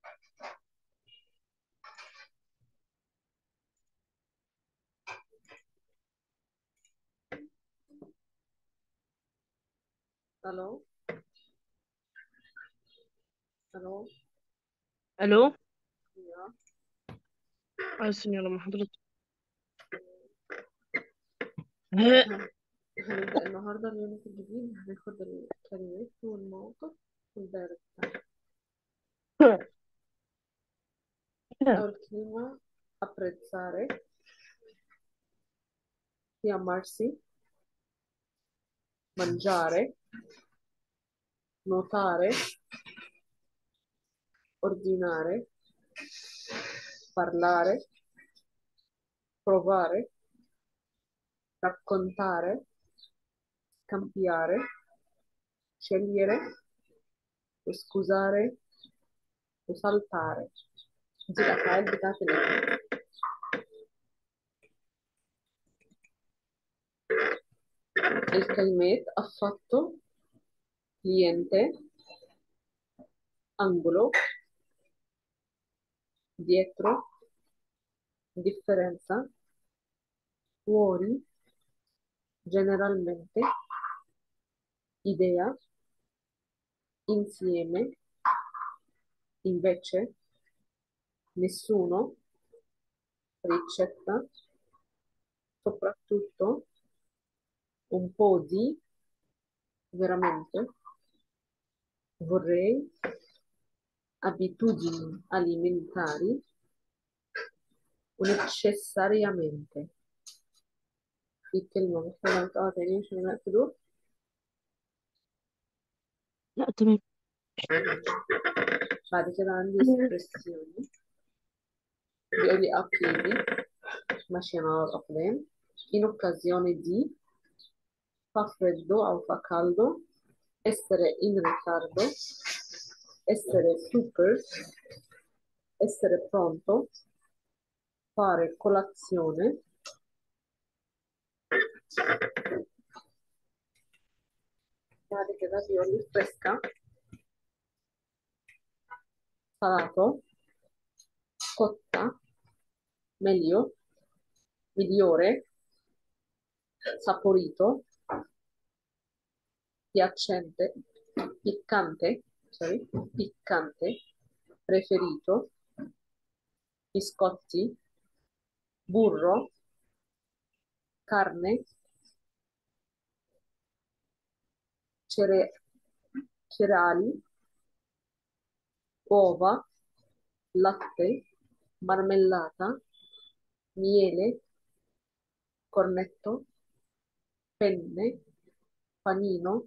الو الو الو يا اه سنيورة مع حضرتك هن- هنبدأ النهاردة اليونت الجديد هناخد الكلمات والمواقف والدايرة بتاعتها أول كلمة apprezzare chiamarsi mangiare nuotare ordinare parlare provare raccontare cambiare scegliere scusare وسلطare دي الأفعال بتاعت الاسم الكلمات affatto cliente angolo dietro differenza fuori generalmente idea insieme invece nessuno ricetta soprattutto un po' di veramente vorrei abitudini alimentari necessariamente في كلمة محتاجة نقطعها تاني عشان نقفله لا تمام بعد كده عندي espressioni بيقول لي a piedi ماشية مع الأقدام in occasione di fa freddo أو fa caldo essere in ritardo essere super essere pronto fare colazione بعد كده بيقول لي fresca salato cotta meglio migliore saporito piacente piccante sorry, piccante preferito biscotti burro carne cere- cereali uova latte marmellata miele cornetto penne panino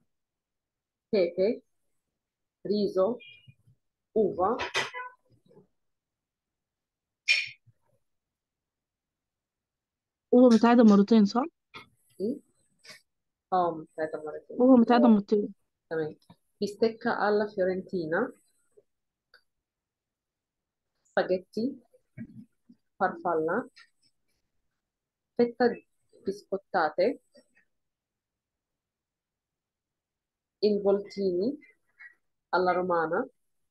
pepe riso uva هو متعادة مرتين صح؟ إيه؟ اه متعادة مرتين هو متعادة مرتين تمام bistecca alla fiorentina spaghetti farfalla fetta biscottate involtini alla romana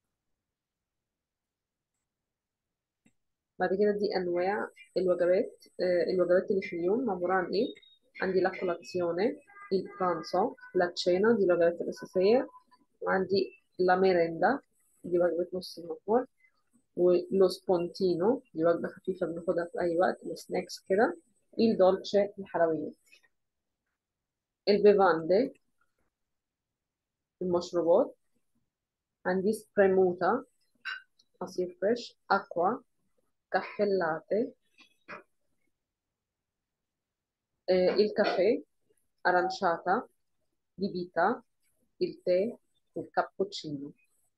بعد كده دي أنواع الوجبات آه، الوجبات اللي في اليوم عبارة عن إيه؟ عندي la colazione il pranzo la cena دي الوجبات الأساسية وعندي la merenda دي وجبة نص النهار ولو سبونتينو دي وجبة خفيفة بناخدها في أي وقت السناكس كده il dolce الحلويات البيفاندي المشروبات عندي سبريموتا عصير فريش أكوا كافيه لاتيه آه، الكافيه aranciata bibita il tè والكابتشينو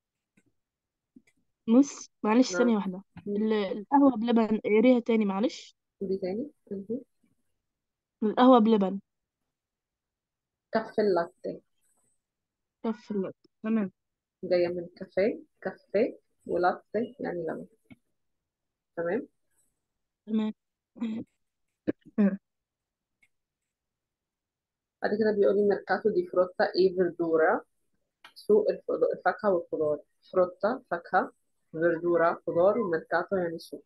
بص معلش ثانية نعم واحدة ال- القهوة بلبن قريها تاني معلش دي تاني مهم. القهوة بلبن كافيه لاتيه كف الوقت تمام جاية من كافيه كافيه ولاتيه يعني لبن تمام تمام بعد كده بيقول لي ميركاتو دي فروتا اي فيردورا سوق الفض- الفاكهة والخضار فروتا فاكهة verdura خضار ومركاتو يعني سوق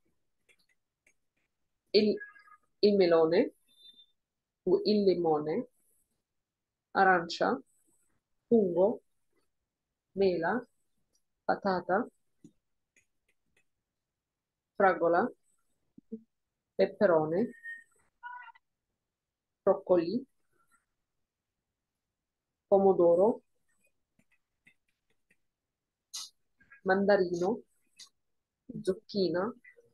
il, il melone il limone arancia fungo mela patata fragola peperone broccoli pomodoro mandarino zucchina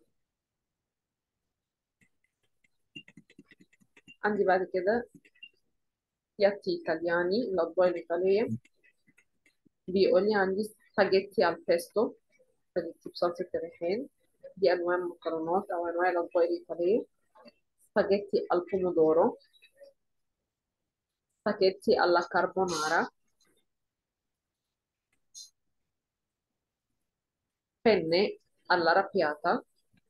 عندي بعد كده piatti italiani الأطباق الإيطالية بيقول لي عندي سباجيتي على البيستو سباجيتي بصلصة الريحان دي أنواع المكرونات أو أنواع الأطباق الإيطالية سباجيتي البومودورو سباجيتي alla carbonara penne all'arrabbiata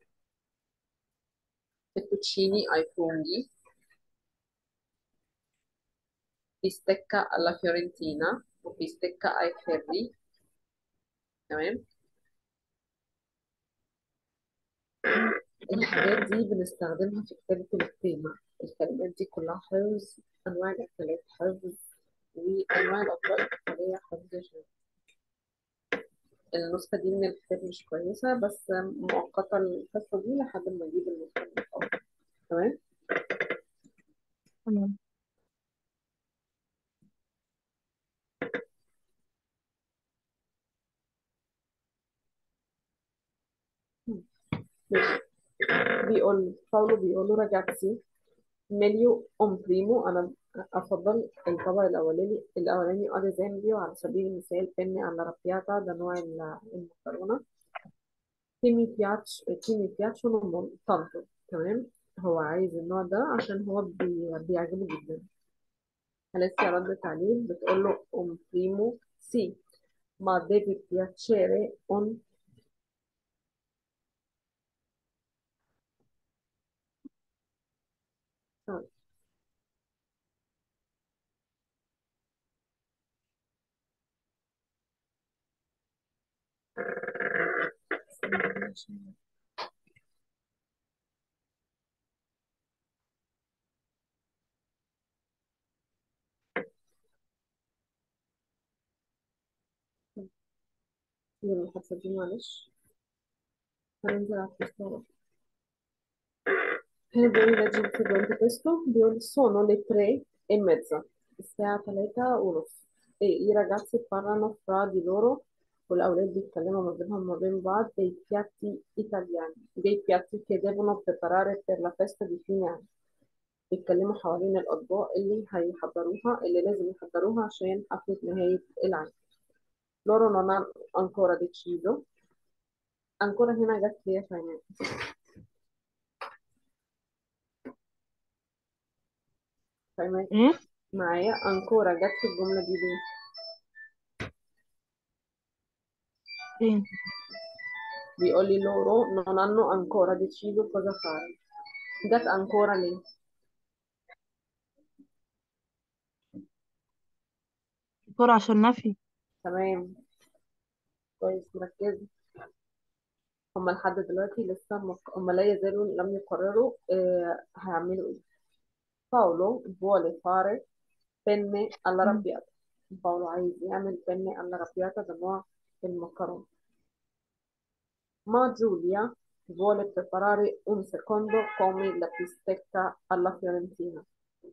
fettuccini ai funghi bistecca alla fiorentina وبيستكة اي ferri تمام الحاجات دي بنستخدمها في كتابة القيمة الكلمات دي كلها حفظ أنواع الأكلات حفظ وأنواع الأطباق الإيطالية حفظ عشان النسخة دي من الكتاب مش كويسة بس مؤقتة القصة دي لحد ما أجيب النسخة المطورة تمام تمام ماشي بيقول باولو بيقول له راجعتي ميليو أم بريمو أنا أفضل الطبق الأولاني الأولاني ad esempio على سبيل المثال بني alla arrabbiata ده نوع ال- المكرونة che mi piace che mi piacciono mol- tanto تمام هو عايز النوع ده عشان هو بي... بيعجبه جدا أليسيا ردت عليه بتقول له أم بريمو سي ما deve piacere un آه، يلا المحادثة دي معلش هننزل على الفيسبوك هنا بيقول لي leggi il seguente testo بيقول sono le tre e mezza الساعة تلاتة ونص e i ragazzi parlano fra di loro والأولاد بيتكلموا ما بينهم وما بين بعض dei piatti italiani dei piatti che devono preparare per la festa di fine anno بيتكلموا حوالين الأطباق اللي هيحضروها اللي لازم يحضروها عشان حفلة نهاية العام loro non hanno ancora deciso ancora هنا جت لي فاينانس فاهمة ايه معايا ancora جت في الجملة دي ليه فين بيقول لي loro non hanno ancora deciso cosa fare جت ancora ليه كرة عشان نفي تمام كويس مركز هما لحد دلوقتي لسه مك... هما لا يزالوا لم يقرروا آه هيعملوا ايه باولو vuole fare penne all'arrabbiata باولو عايز يعمل penne all'arrabbiata ده نوع المكرونة ما جوليا vuole preparare un secondo come la bistecca alla fiorentina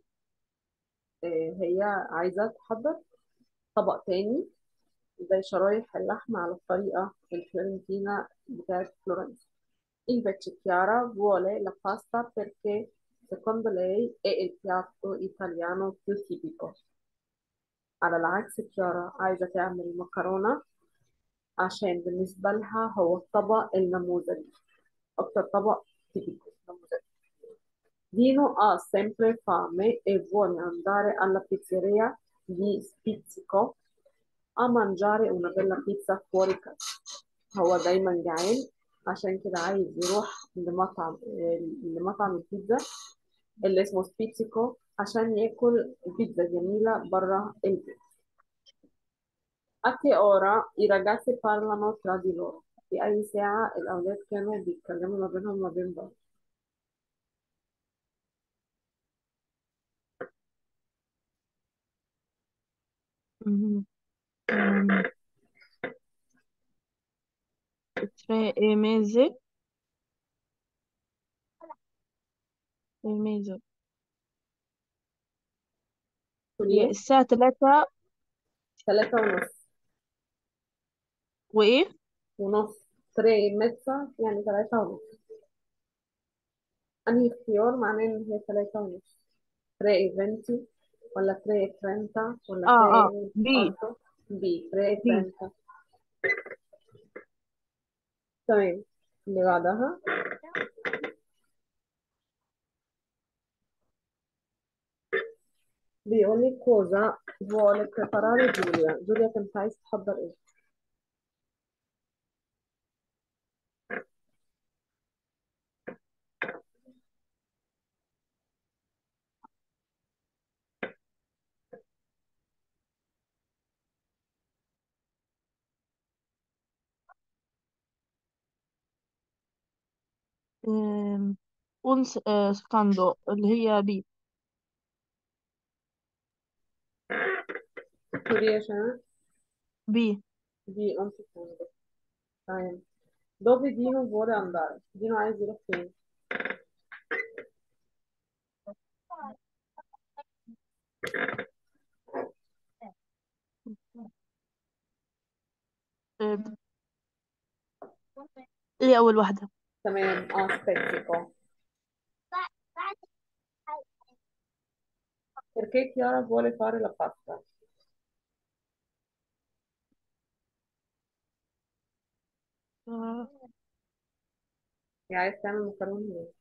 آه هي عايزة تحضر طبق تاني زي شرايح اللحم على الطريقة الفيورنتينا بتاعت فلورنسا Invece Chiara vuole la pasta perché secondo lei è il piatto italiano più tipico. على العكس كيارا عايزة تعمل مكرونة عشان بالنسبة لها هو الطبق النموذجي أكتر طبق تيبيكو نموذجي Dino ha sempre fame e vuole andare alla pizzeria di Spizzico a mangiare una bella pizza fuori casa هو دايما جعان عشان كده عايز يروح لمطعم لمطعم البيتزا اللي اسمه سبيتسيكو عشان ياكل بيتزا جميلة برا البيت A che ora i ragazzi parlano tra di loro في أي ساعة الأولاد كانوا بيتكلموا ما بينهم وما بين بعض مم. أم، tre e mesi e mesi تقول هي إيه؟ الساعة تلاتة تلاتة ونص وإيه ونص تري متسا يعني تلاتة ونص أنهي اختيار معناه إن هي تلاتة ونص تري إيفنتي ولا تري ترنتا ولا اه اه تري بي ألتو بي تري بي ترنتا تمام اللي بعدها بيقول لي كوزا vuole preparare جوليا جوليا كانت عايز تحضر ايه أم، un s- آه، secondo اللي هي بي تقولي يا شباب بي دي un secondo تمام dove Dino vuole andare دينو عايز يروح فين أم، اللي أول واحدة تمام اه aspettico perché Chiara vuole fare la pasta آه، هي عايز تعمل مكرونة ليه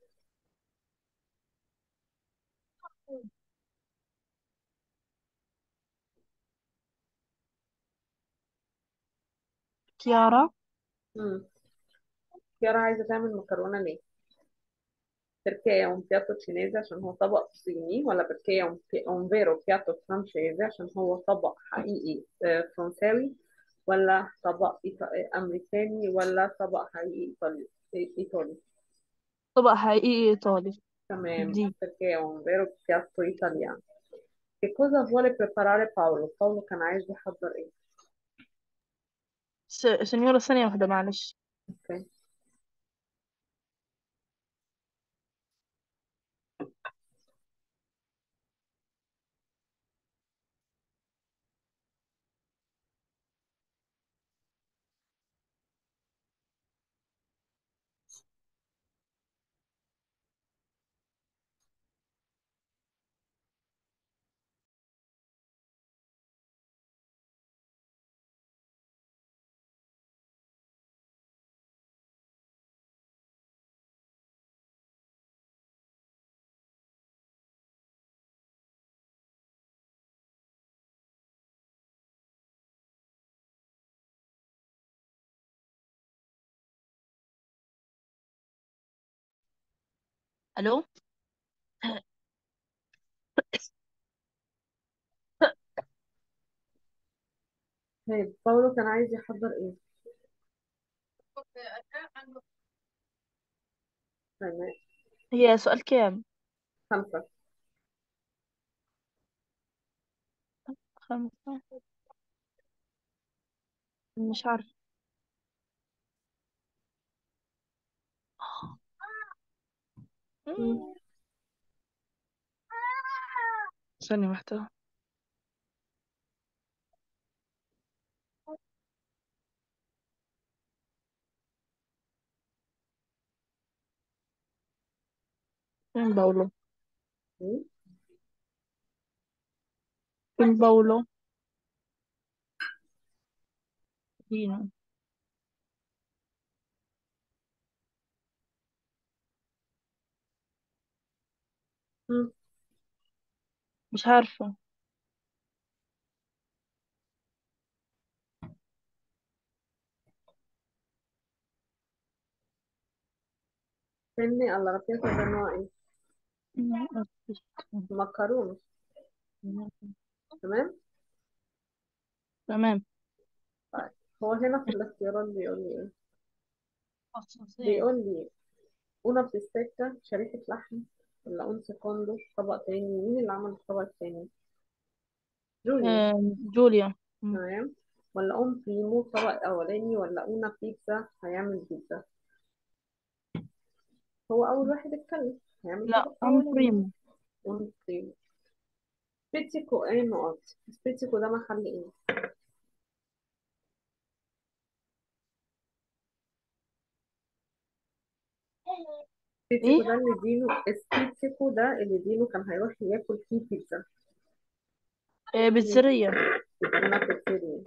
كيارا مم. كيارا عايزة تعمل مكرونة ليه perché è un piatto cinese عشان هو طبق صيني ولا perché è un, pi- un vero piatto francese عشان هو طبق حقيقي آه، فرنساوي ولا طبق إيط- آه، أمريكاني ولا طبق حقيقي إيطالي إيطالي طبق حقيقي إيطالي تمام دي perché è un vero piatto italiano che cosa vuole preparare Paolo Paolo كان عايز يحضر ايه س... سنيورة ثانية واحدة معلش اوكي ألو طيب باولو كان عايز يحضر ايه تمام هي سؤال كام خمسة خمسة مش عارفة مم. ثانية واحدة فين باولو مم. فين باولو دينا مم. مش عارفة فهمني alla rappiata ده نوع ايه مكرونة تمام تمام طيب هو هنا في الاختيارات بيقول لي ايه خصوصية بيقول لي una bistecca شريحة لحم ولا un secondo طبق تاني مين اللي عمل الطبق التاني جوليا آم، جوليا مم. تمام ولا un primo طبق أولاني ولا una pizza هيعمل بيتزا هو أول واحد اتكلم هيعمل لا طبق أم أولاني بريمو un primo سبيتيكو ايه نقط سبيتيكو ده محل ايه سبيتيكو إيه ده اللي دينه سبيتيكو ده اللي دينه كان هيروح ياكل فيه بيتزا آه، بيتزارية يبقى انا بيتزا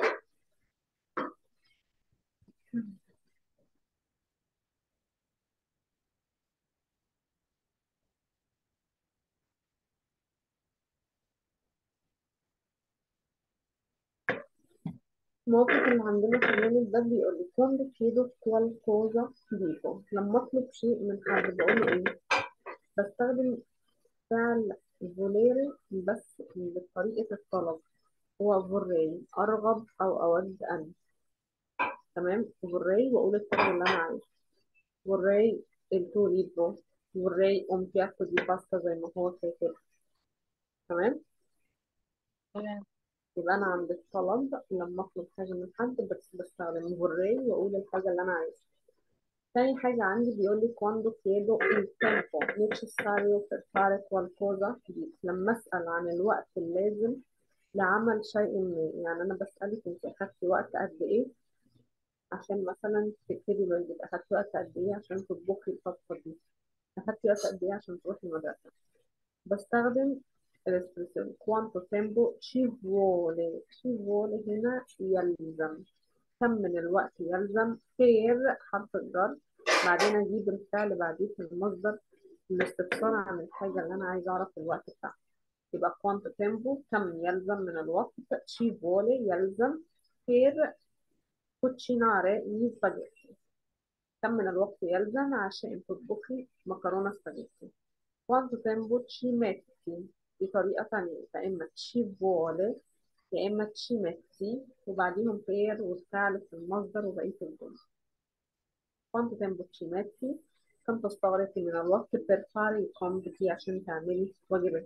الموقف اللي عندنا في اليونت ده بيقول لي كوند كيدو كوالكوزا ديكو لما اطلب شيء من حد بقول له ايه بستخدم فعل فوليري بس بطريقة الطلب هو فوري أرغب أو أود أن تمام فوري وأقول الطلب اللي أنا عايزه فوري التو ليبرو فوري أم بياكو دي باستا زي ما هو كاتب تمام تمام يبقى أنا عند الطلب لما أطلب حاجة من حد بس بستخدم فوري وأقول الحاجة اللي أنا عايزها تاني حاجة عندي بيقول لي quando chiedo il tempo necessario per fare qualcosa di لما أسأل عن الوقت اللازم لعمل شيء ما يعني أنا بسألك أنت أخدتي وقت قد إيه عشان مثلا تكتبي الواجب أخدتي وقت قد إيه عشان تطبخي الطبخة دي أخدتي وقت قد إيه عشان تروحي المدرسة بستخدم الاسبريسيون quanto tempo ci vuole ci vuole هنا يلزم كم من الوقت يلزم خير حرف الجر بعدين اجيب الفعل بعديه في المصدر الاستفسار عن الحاجة اللي انا عايزة اعرف الوقت بتاعها يبقى quanto tempo كم يلزم من الوقت ci vuole يلزم خير cucinare gli spaghetti كم من الوقت يلزم عشان تطبخي مكرونة سباجيتي quanto tempo ci metti بطريقة تانية يا إما ci vuole يا إما ci metti وبعديهم خير والفعل في المصدر وبقية الجملة quanto tempo ci metti كم تستغرقي من الوقت per fare i compiti عشان تعملي واجبات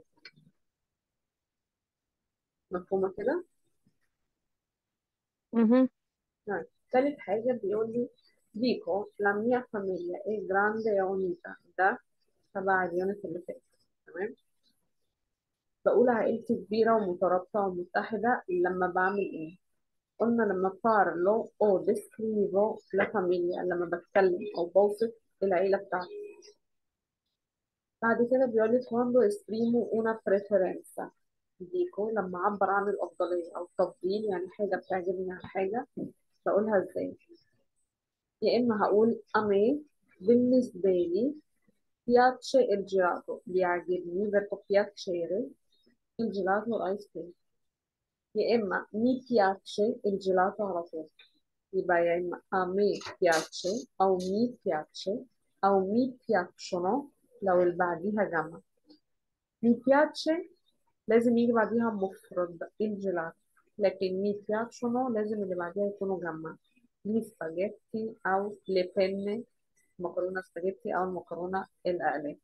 مفهومة كده؟ مهم. نعم تالت حاجة بيقول لي dico la mia famiglia è grande e unita ده تبع اليونت اللي فات تمام بقول عائلتي كبيرة ومترابطة ومتحدة لما بعمل ايه؟ قلنا لما parlo o descrivo la famiglia لما بتكلم أو بوصف العيلة بتاعتي بعد كده بيقول لي quando esprimo una preferenza dico لما أعبر عن الأفضلية أو التفضيل يعني حاجة بتعجبني عن حاجة بقولها ازاي؟ يا إما هقول a me بالنسبة لي piace il gelato بيعجبني verbo piacere il gelato والآيس كريم يا إما mi piace il gelato على طول يبقى يا إما a me piace أو mi piace أو mi piacciono لو اللي بعديها جمع mi piace لازم يجي بعديها مفرد الجيلاتو لكن mi piacciono لازم اللي بعديها يكونوا جمع gli spaghetti أو le penne مكرونة سباجيتي أو المكرونة الأقلام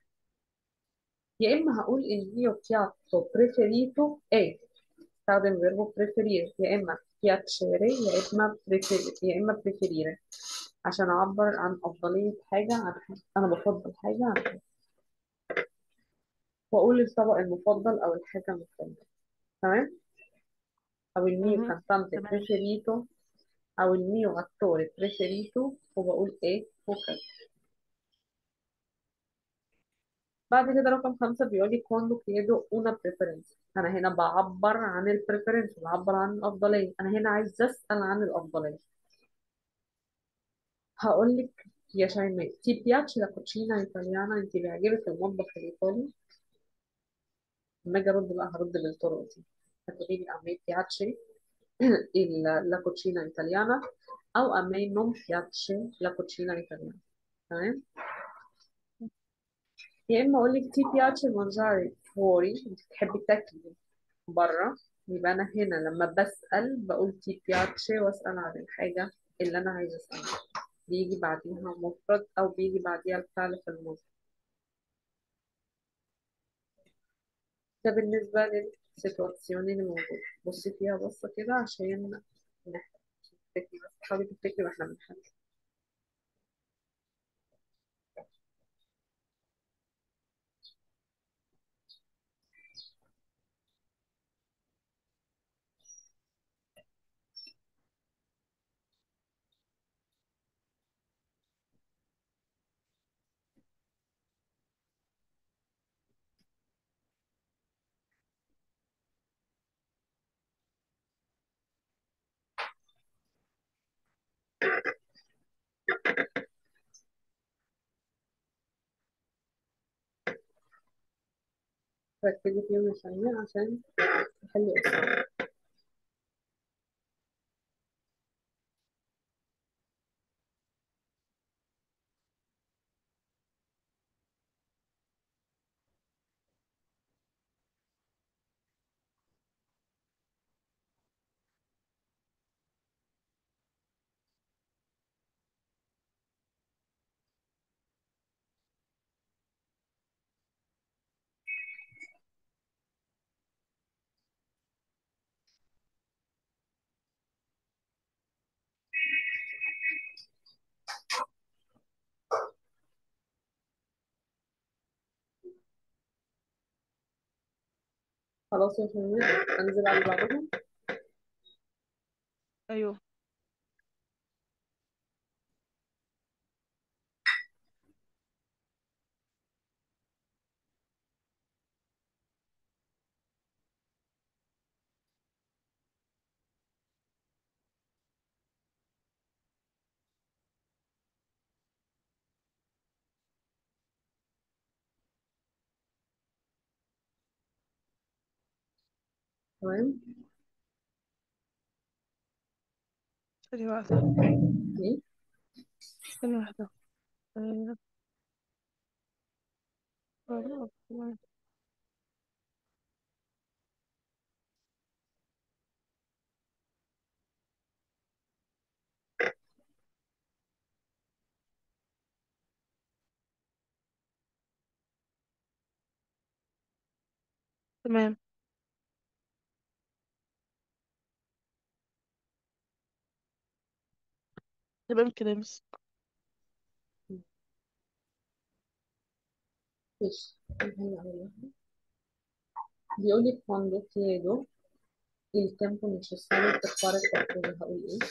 يا إما هقول il mio piatto preferito è استخدم فيربو preferire يا إما piacere يا إما preferire يا إما preferire عشان أعبر عن أفضلية حاجة عن حاجة أنا بفضل حاجة عن حاجة وأقول الطبق المفضل أو الحاجة المفضلة تمام أو il mio مهم. cantante تمام preferito أو il mio attore preferito وبقول إيه وكذا بعد كده رقم خمسة بيقول لي quando chiedo una preferenza أنا هنا بعبر عن البريفرنس بعبر عن الأفضلية أنا هنا عايز أسأل عن الأفضلية هقول لك يا شيماء ti piace la cucina italiana أنت بيعجبك المطبخ الإيطالي لما أجي أرد بقى هرد بالطرق دي هتقولي لي a me piace il- la cucina italiana أو a me non piace la cucina italiana تمام يا إما أقول لك ti piace mangiare fuori أنت بتحبي تاكلي بره يبقى أنا هنا لما بسأل بقول ti piace وأسأل عن الحاجة اللي أنا عايزة أسألها بيجي بعديها مفرد أو بيجي بعديها الفعل في الماضي ده بالنسبة للسيتواسيون اللي موجودة بصي فيها بصة كده عشان نفتكر بس حاولي تفتكري واحنا بنحل ركزي فيهم يا شيماء عشان تحلي أسرع خلاص يا شيماء أنزل على اللي بعدهم ايوه تمام ثانية واحدة إيه ثانية واحدة آه، آه، تمام تمام كده يا مس ماشي نحل على واحد. بيقول لي quando chiedo il tempo necessario per fare qualcosa هقول إيه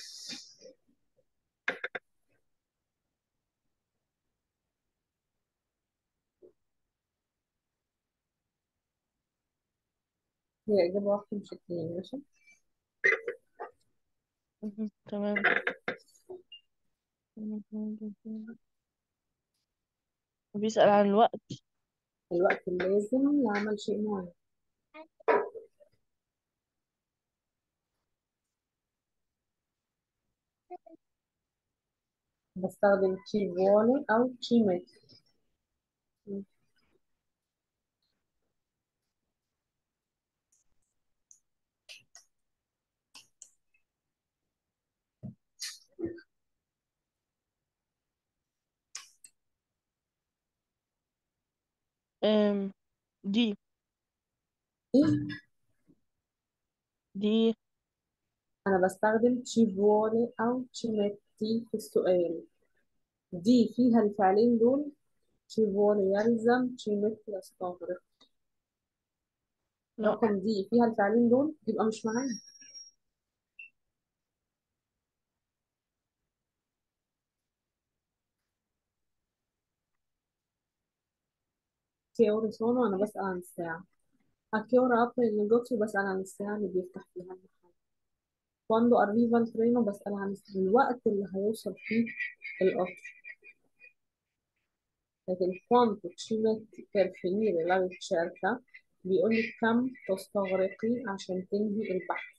هي إجابة واحدة مش اتنين ماشي مهم. تمام بيسأل عن الوقت الوقت اللازم لعمل شيء معين بستخدم ci vuole أو ci mette أم دي إيه دي أنا بستخدم ci vuole أو ci metti في السؤال دي فيها الفعلين دول ci vuole يلزم ci metti يستغرق لا رقم دي فيها الفعلين دول يبقى مش معانا che ore sono أنا بسأل عن الساعة a che ora apre il negozio بسأل عن الساعة اللي بيفتح فيها المحل quando arriva il treno بسأل عن الوقت اللي هيوصل فيه القطر لكن quanto ci metti per finire la ricerca بيقول لك كم تستغرقي عشان تنهي البحث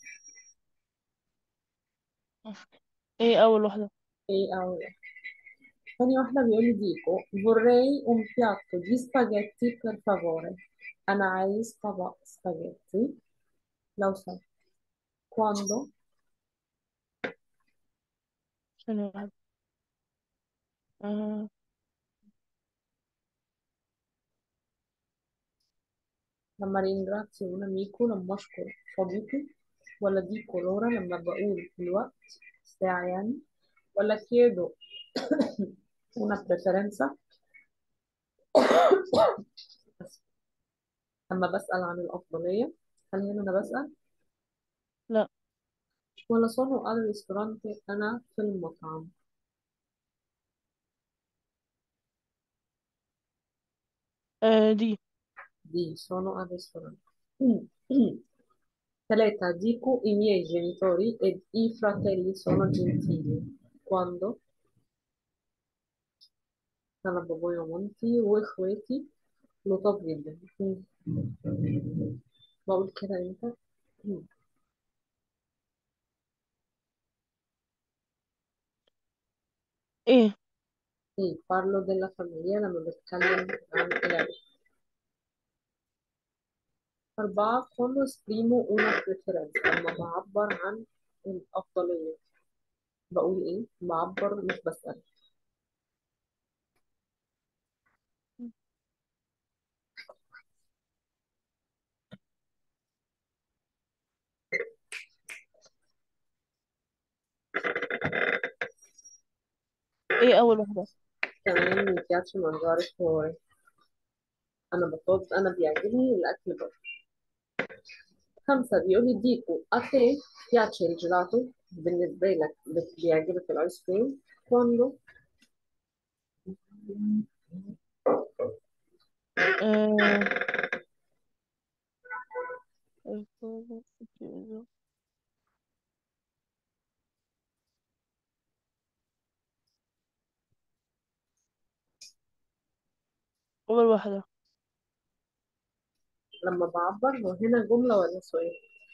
ايه أول واحدة ايه أول ثاني واحدة بيقول لي ديكو vorrei un piatto di spaghetti per favore أنا عايز طبق سباجيتي لو سمحت quando ثانية واحدة آه. لما ringrazio un amico لما أشكر صديقي ولا دي كولورا لما بقول في الوقت ساعة يعني ولا chiedo una preferenza لما بسأل عن الأفضلية هل هنا أنا بسأل لا ولا sono al ristorante أنا في المطعم آه دي دي sono al ristorante ثلاثة dico i miei genitori ed i fratelli sono gentili quando أنا بابايا ومامتي وإخواتي لطاف جدا مم. بقول كده امتى مم. ايه إيه parlo della famiglia لما بتكلم عن العيلة أربعة quando esprimo una preferenza لما بعبر عن الأفضلية بقول إيه بعبر مش بسأل ايه اول واحدة كمان mi piace mangiare fuori أنا بفضل أنا بيعجبني الأكل بره خمسة بيقول لي ديكو a te piace il gelato بالنسبة لك بت- بيعجبك الآيس كريم quando آه. اول واحدة لما بعبر هو هنا جملة ولا سؤال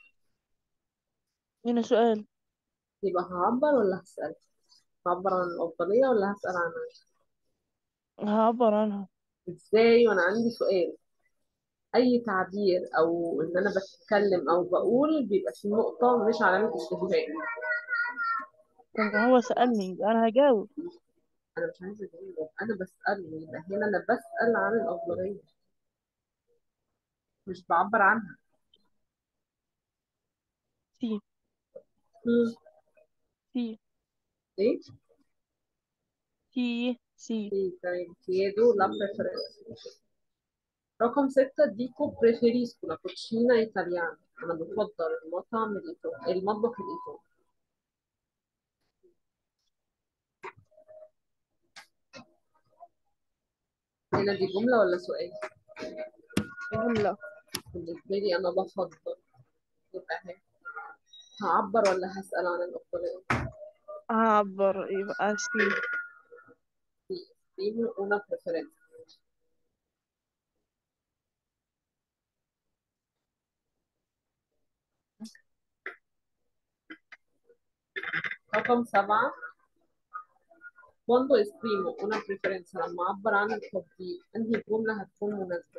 هنا سؤال يبقى هعبر ولا هسأل هعبر عن الأفضلية ولا هسأل عنها هعبر عنها ازاي وانا عندي سؤال اي تعبير او ان انا بتكلم او بقول بيبقى في نقطة مش علامة استفهام طب ما هو سألني يبقى انا هجاوب انا مش عايزة اجاوب انا بسأله يبقى هنا انا بسأل عن الافضلية مش بعبر عنها سي مم. سي ايه سي سي sì تمام chiedo la preferenza رقم ستة ديكو preferisco la cucina italiana أنا بفضل المطعم الإيطالي المطبخ الإيطالي هنا دي جملة ولا سؤال؟ جملة بالنسبة لي أنا بفضل يبقى هي هعبر ولا هسأل عن الأفضلية؟ هعبر يبقى سي Sì, esprimo una preferenza. رقم سبعة quando esprimo una preferenza لما أعبر عن التفضيل أنهي جملة هتكون مناسبة؟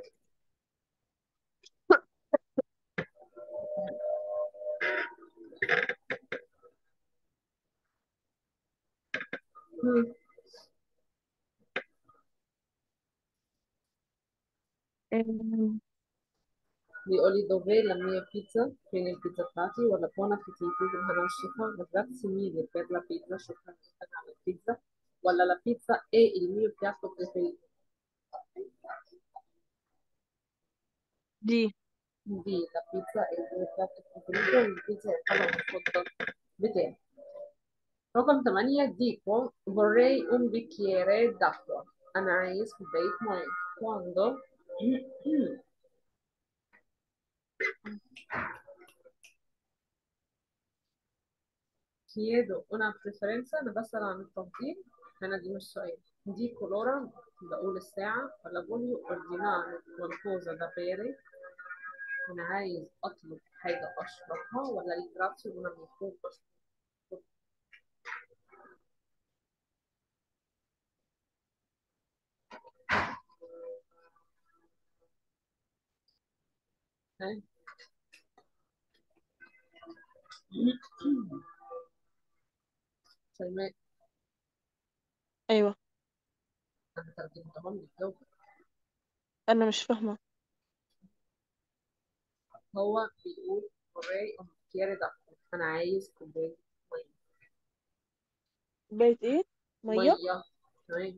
مم. آه، بيقول لي dov'è la mia pizza فين البيتزا بتاعتي ولا buon appetito بالهنا والشفا grazie mille per la pizza شكرا جدا على البيتزا ولا la pizza è il mio piatto preferito دي دي la pizza è il mio piatto preferito البيتزا هي الطبق المفضل بتاعي رقم 8 dico vorrei un bicchiere d'acqua أنا عايز كوباية مية quando chiedo una preferenza أنا بسأل عن التفضيل هنا دي مش سؤال دي colora بقول الساعة ولا voglio ordinare qualcosa da bere أنا عايز أطلب حاجة أشربها ولا ringrazio un amico ها؟ شيماء ايوه أنا ترجمتهم لك جو انا مش فاهمة هو بيقول vorrei un bicchiere d'acqua أنا عايز كوباية مية بيت ايه مية مية تمام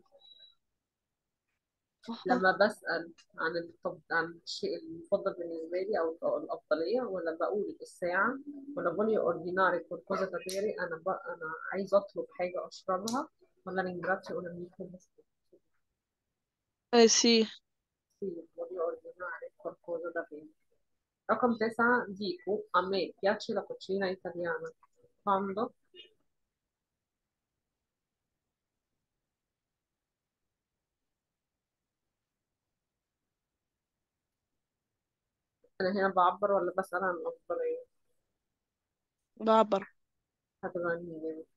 أها. لما بسأل عن الطب عن الشيء المفضل بالنسبة لي أو أو الأفضلية ولا بقول الساعة ولا voglio ordinare qualcosa da bere أنا ب... أنا عايز أطلب حاجة أشربها ولا ringrazio un amico بس آه، سي sì voglio ordinare qualcosa da bere رقم تسعة dico a me piace la cucina italiana quando أنا هنا بعبر ولا بسأل عن الأفضلية بعبر هتغني جامد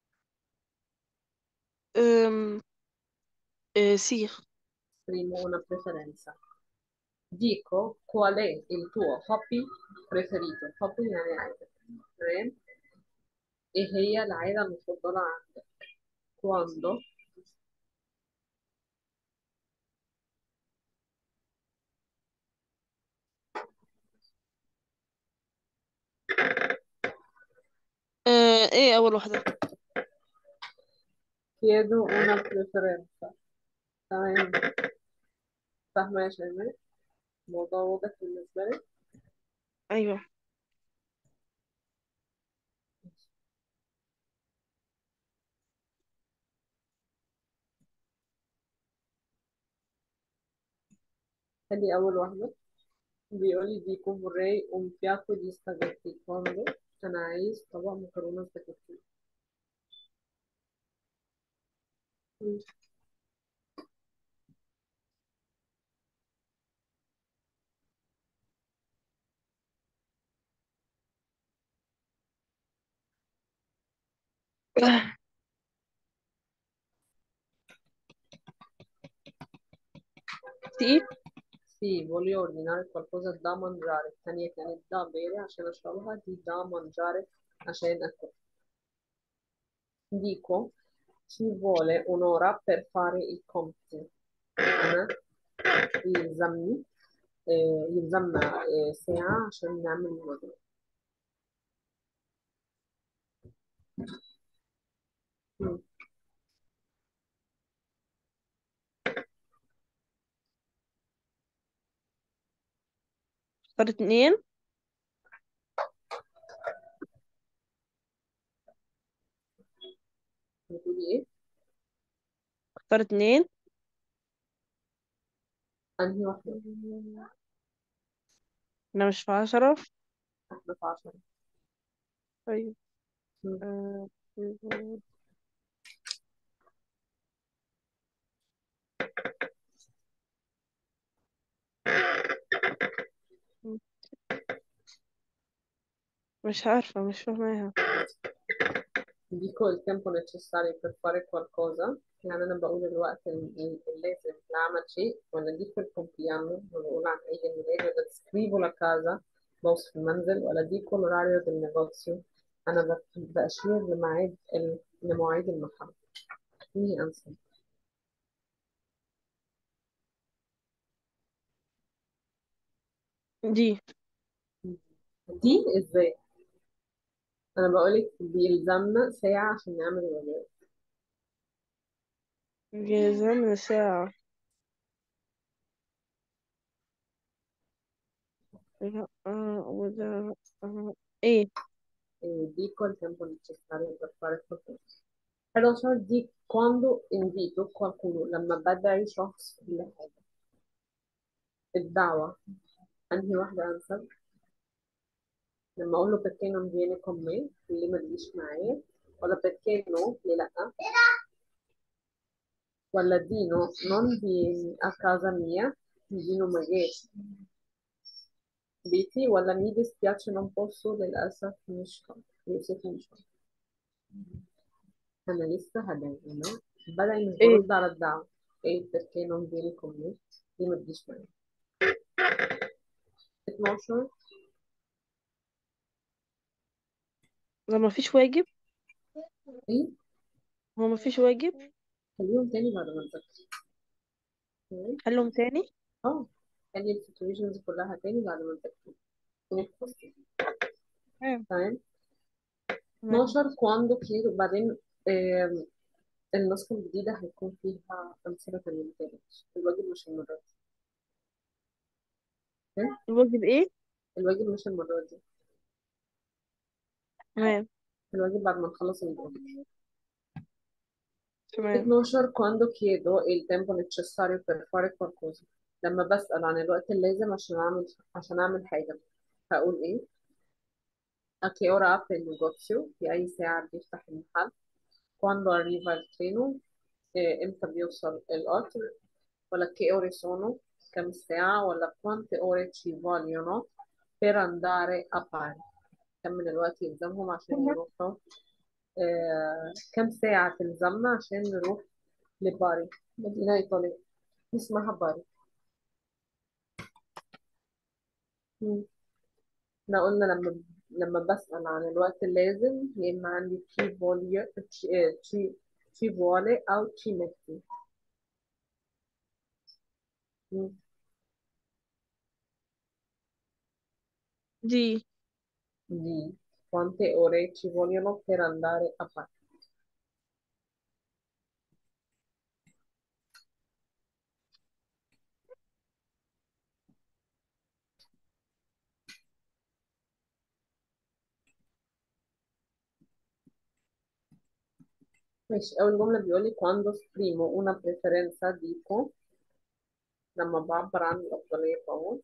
أم... آه، سي esprimo una preferenza dico qual è il tuo hobby preferito hobby يعني عادة تمام ايه هي العادة المفضلة عندك quando آه، ايه اول واحدة chiedo una preferenza تمام فاهمة يا شيماء الموضوع واضح بالنسبة لك ايوه خلي أول واحدة بيقول لي dico vorrei un piatto di spaghetti quando أنا عايز طبق مكرونة سباجيتي مم. سي Sì, voglio ordinare qualcosa da mangiare الثانية كانت da bere عشان أشربها دي da mangiare عشان أكل dico ci vuole un'ora per fare i compiti أنا يلزمني آه، يلزمنا آه، ساعة عشان نعمل الواجب مم. اختار اتنين بتقولي إيه؟ اختار اتنين أنهي واحدة؟ انا مش في عشرة إحنا في عشرة طيب مم. آه، مش عارفة مش فاهماها dico il tempo necessario per fare qualcosa يعني أنا بقول الوقت ال- ال- اللازم لعمل شيء ولا dico il compleanno ولا بقول عن عيد الميلاد ولا scrivo la casa بوصف المنزل ولا dico l'orario del negozio أنا ب- بأشير لميعاد ال- لمواعيد المحل مين أنسب دي دي إزاي أنا بقولك بيلزمنا ساعة عشان نعمل الواجب جايزة من الساعة لا آه وده آه ايه Eh, dico il tempo necessario per fare qualcosa 11 di quando invito qualcuno لما بدعي شخص لحاجة الدعوة أنهي واحدة أنسب لما أقول له perché non viene con me ليه ما تجيش معايا ولا perché no ليه لأ ولا Dino non vieni a casa mia Dino ما جاش بيتي ولا mi dispiace non posso للأسف مش هقدر يوسف مش هقدر أنا لسه هدعي أنا بدعي مش ايه برد على الدعوة إيه perché non vieni con me ليه ما تجيش معايا 12 ده ما فيش واجب إيه هو ما فيش واجب خليهم تاني بعد ما نذاكر تمام حلهم تاني اه خلي السيتويشنز كلها تاني بعد ما تكتب ونفصل تمام تمام تمام 12 كواندو كيلو وبعدين آم، النسخة الجديدة هيكون فيها أمثلة تانية متقلقش الواجب مش المرة دي تمام؟ الواجب ايه الواجب مش المرة دي تمام الواجب بعد ما نخلص الواجب تمام 12 quando chiedo il tempo necessario per fare qualcosa لما بسأل عن الوقت اللازم عشان أعمل عشان أعمل حاجة هقول إيه؟ A che ora apre il negozio؟ في أي ساعة بيفتح المحل؟ Quando arriva il treno؟ إيه، إمتى بيوصل القطر؟ ولا che ore sono؟ كم ساعة؟ ولا quante ore ci vogliono per andare a Bari؟ كم من الوقت يلزمهم عشان يروحوا آه، كم ساعة تلزمنا عشان نروح لباري مدينة إيطالية اسمها باري مم. احنا قلنا لما لما بسأل عن الوقت اللازم يا إما عندي تشي فولي تشي تشي تشي فولي أو تشي ميتي مم. دي دي quante ore ci vogliono per andare a Bari ماشي أول جملة بيقول لي quando esprimo una preferenza dico لما بعبر عن الأفضلية بقول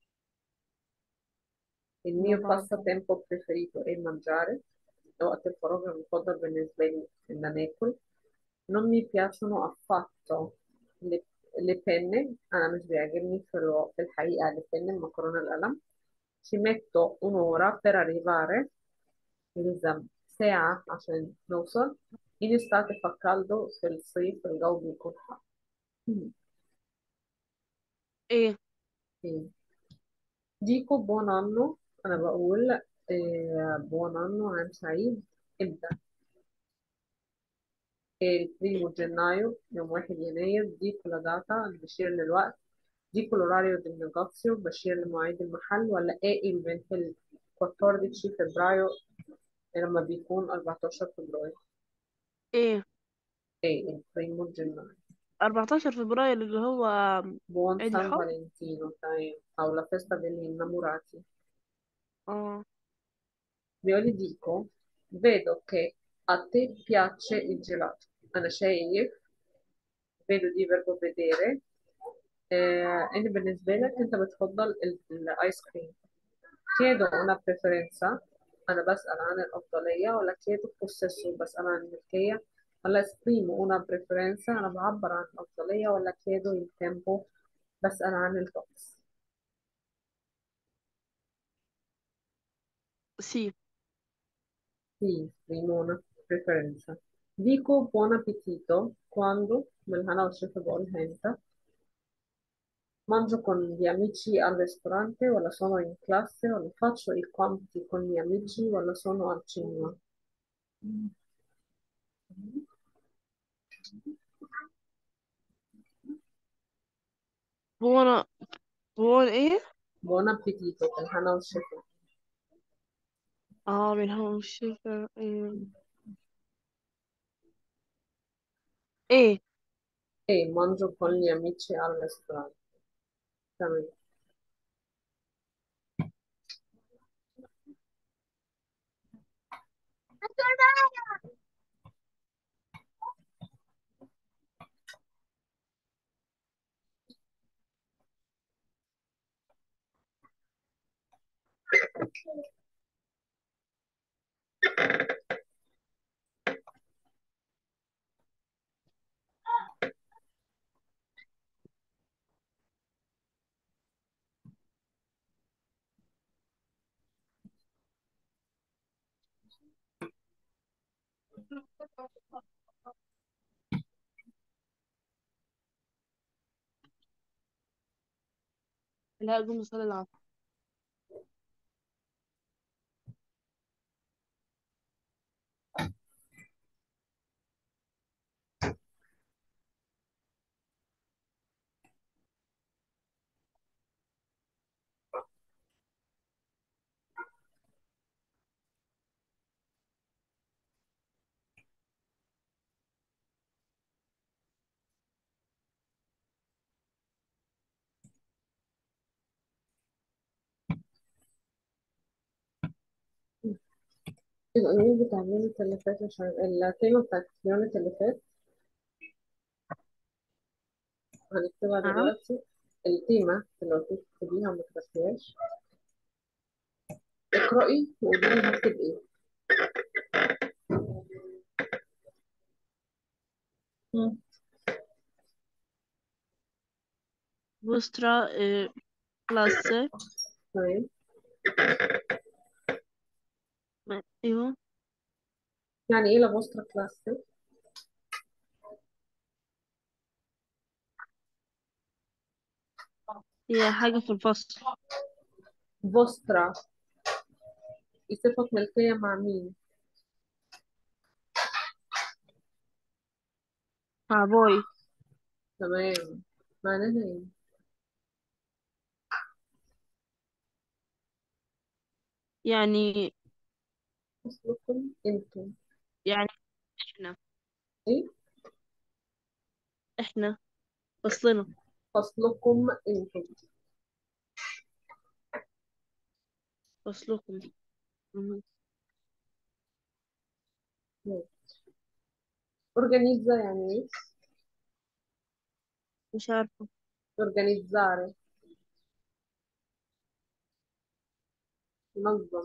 il ما mio بعرف passatempo preferito è mangiare وقت الفراغ المفضل بالنسبة لي إن أنا آكل non mi piacciono affatto le, le penne أنا مش بيعجبني في, الو... في الحقيقة le penne المكرونة القلم ci metto un'ora per arrivare يلزم ساعة عشان نوصل in estate fa caldo في الصيف الجو بيكون حر مم. ايه إيه. dico buon anno أنا بقول eh, buon anno عام سعيد إمتى il primo gennaio يوم واحد يناير dico la data بشير للوقت dico l'orario del negozio بشير لمواعيد المحل ولا ايه il 20 ال 14 فبراير لما بيكون 14 فبراير ايه ايه il primo gennaio 14 فبراير اللي هو buon عيد San الحب Valentino تمام أو la festa degli innamorati اه بيقولي dico vedo che a te piace il gelato أنا شايف vedo دي verbo vedere آه إن بالنسبة لك أنت بتفضل ال- الآيس كريم chiedo una preferenza أنا بسأل عن الأفضلية ولا chiedo possesso بسأل عن الملكية ولا esprimo una preferenza أنا بعبر عن الأفضلية ولا chiedo il tempo بسأل عن الطقس سي sì esprimo una preferenza dico buon appetito quando بالهنا والشفا بقولها امتى mangio con gli amici al ristorante ولا sono in classe ولا faccio i compiti con gli amici ولا sono al cinema بون بون ايه buon appetito بالهنا والشفا اه من هو مش شايفة ايه ايه e mangio con gli amici al ristorante تمام لا قوم صلي العصر الأنمي بتاع اليونت اللي فات عشان التيمة بتاعت اليونت اللي فات هنكتبها نعم دلوقتي التيمة اللي قلت لك تكتبيها وما كتبتيهاش اقرأي وقولي لي هكتب ايه مم. vostra eh, classe تمام ايوه يعني ايه لافوسترا كلاس هي حاجة في الفصل فوسترا صفة ملكية مع مين مع بوي تمام معناها ايه يعني فصلكم انتم يعني احنا ايه احنا فصلنا فصلكم انتم فصلكم مهم. اورجانيزا يعني ايه مش عارفة organizzare منظم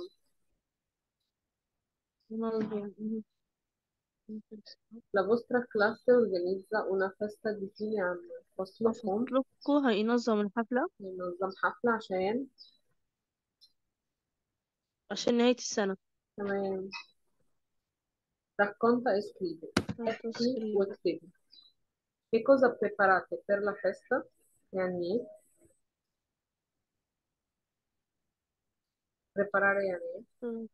منظم. مهم. La vostra classe organizza una festa di fine anno فصلكم فصلكم هينظم الحفلة ينظم حفلة عشان عشان نهاية السنة تمام racconta e scrivi احكي واكتبي che cosa preparate per la festa يعني ايه preparare يعني ايه مم.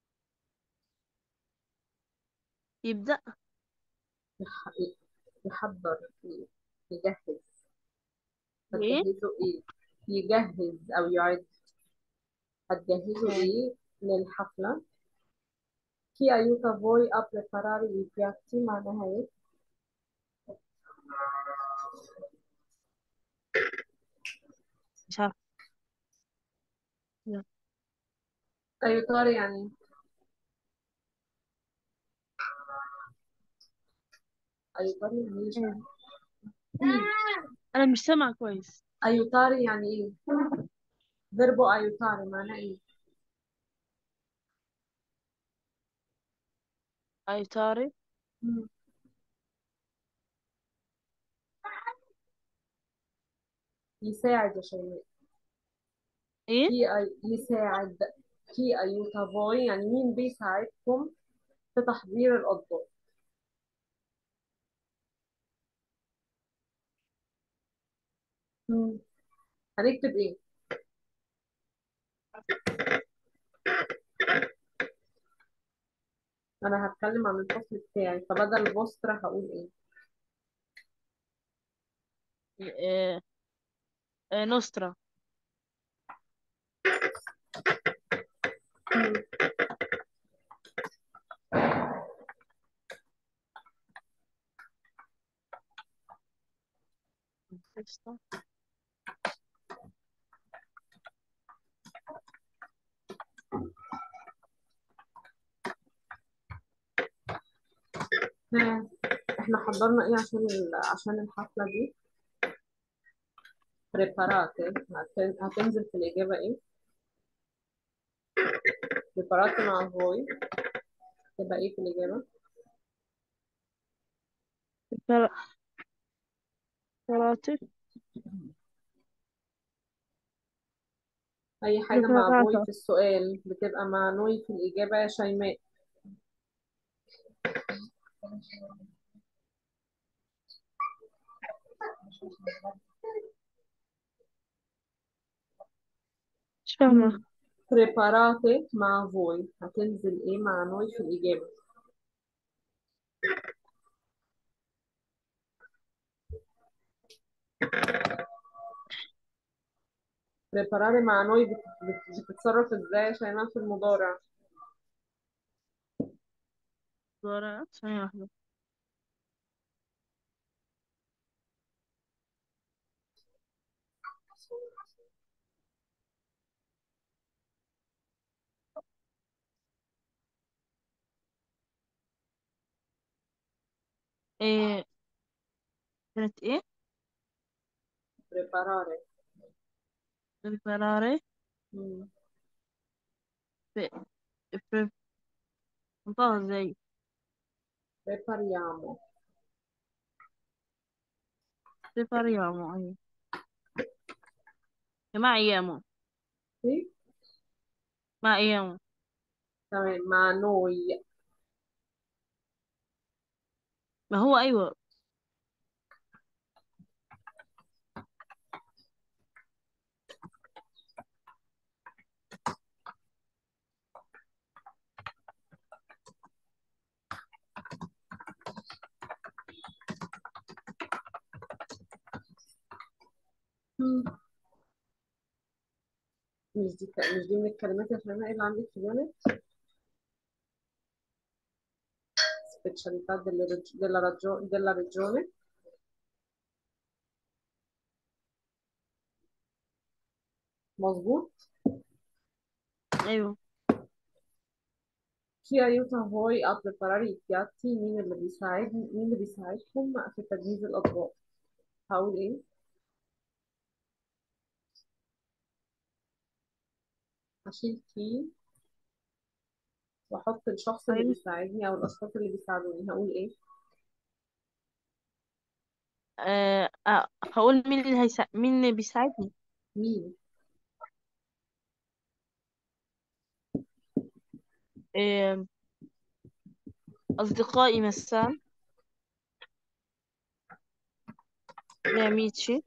يبدأ يح- يحضر يجهز ايه هتجهزوا ايه يجهز او يعد هتجهزوا مم. ايه للحفلة chi aiuta voi a preparare i piatti معناها ايه مش عارفة لا. aiutare يعني aiutare يعني ايه مش مم. عارفة. أنا مش سامعة كويس aiutare يعني ايه verbo aiutare معناه ايه أيطاري مم. يساعد يا شيماء ايه كي أي... يساعد كي ايوتا فوي يعني مين بيساعدكم في تحضير الاطباق مم. هنكتب ايه انا هتكلم عن الفصل بتاعي فبدل بوسترا هقول ايه إيه. إيه. نوسترا مم. نوسترا. ها، احنا حضرنا ايه عشان ال... عشان الحفلة دي بريباراتي هتن... هتنزل في الإجابة ايه بريباراتي مع فوي تبقى ايه في الإجابة كرا- كراتي أي حاجة مع فوي بريباراتا في السؤال بتبقى مع نوي في الإجابة يا شيماء مش فاهمة بريباراتي مع فوي هتنزل ايه مع نوي في الإجابة بريباراري مع نوي بت... بت... بتتصرف ازاي يا شيماء في المضارع ورقة ثانية واحدة إيه كانت ايه preparare preparare مم. pre- pre- نطقها ازاي prepariamo prepariamo ايوه مع ايامه sì مع ايامه تمام مع noi ما هو ايوه مم. مش دي مش دي من الكلمات يا شيماء اللي عندك في اليونت specialità delle reg- della, ragio- della regione مظبوط ايوه chi aiuta voi a preparare i piatti مين اللي بيساعد مين اللي بيساعدكم في تجهيز الأطباق هقول إيه هشيل كي وأحط الشخص اللي ايوه بيساعدني أو الأشخاص اللي بيساعدوني هقول إيه آه آه هقول مين اللي هيسا... مين اللي بيساعدني مين آه أصدقائي مثلا gli amici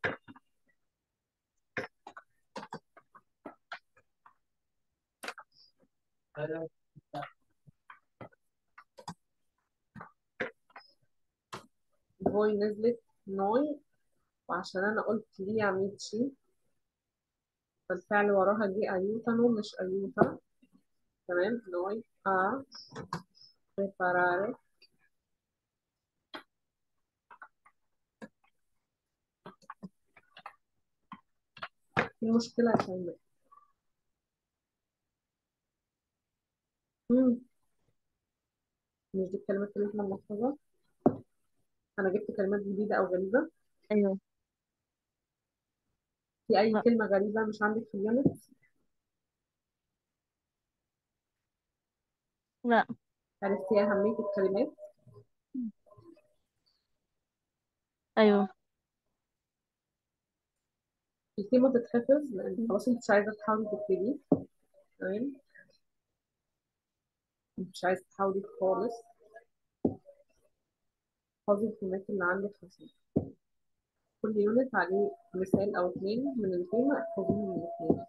فوي نزلت نوي وعشان أنا قلت لي عميتشي فالفعل وراها جه أيوتانو مش أيوتا تمام نوي a preparare في مشكلة يا شيماء مم. مش دي الكلمات اللي احنا بنحفظها أنا جبت كلمات جديدة أو غريبة أيوه في أي لا كلمة غريبة مش عندك في اليونت لا عرفتي أهمية الكلمات أيوه الكلمة تتحفظ لأن خلاص أنت مش عايزة تحاولي تكتبي تمام مش عايزة تحاولي خالص حفظي الكلمات اللي عندك خفيف كل يونت عليه مثال أو اتنين من الكلمة احفظيهم من الاتنين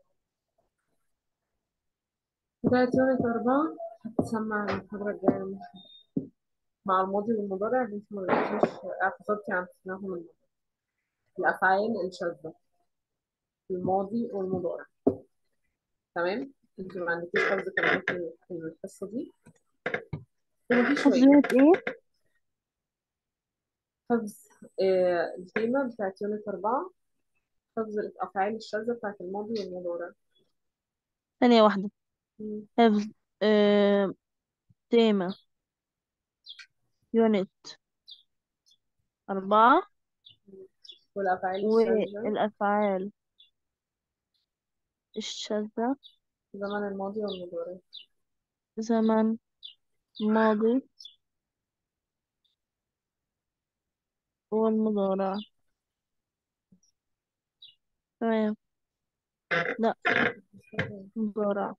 بتاعت يونت أربعة هتسمع المحاضرة الجاية مع الماضي والمضارع اللي انت ما غلطتيش اعتذرتي عن سماعهم الماضي الأفعال الشاذة الماضي والمضارع تمام انت ما عندكيش حفظ كلمات في القصة دي ومفيش حفظ واجب يونت ايه حفظ آه الكلمة بتاعت يونت أربعة حفظ الأفعال الشاذة بتاعت الماضي والمضارع ثانية واحدة مم. حفظ آه تيمة يونت أربعة والأفعال الشاذة والأفعال الشاذة زمن الماضي والمضارع زمن ماضي والمضارع تمام لا مضارع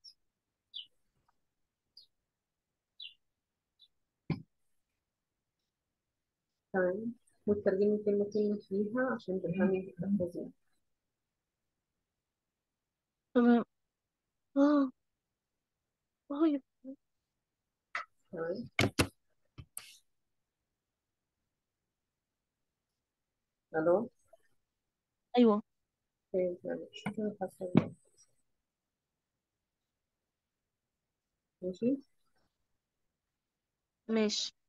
تمام وتترجمي كلمة كلمة فيها عشان تفهمي تحفظيها تمام اه طيب تمام ألو أيوة فين يعني شكرا حسنا ماشي ماشي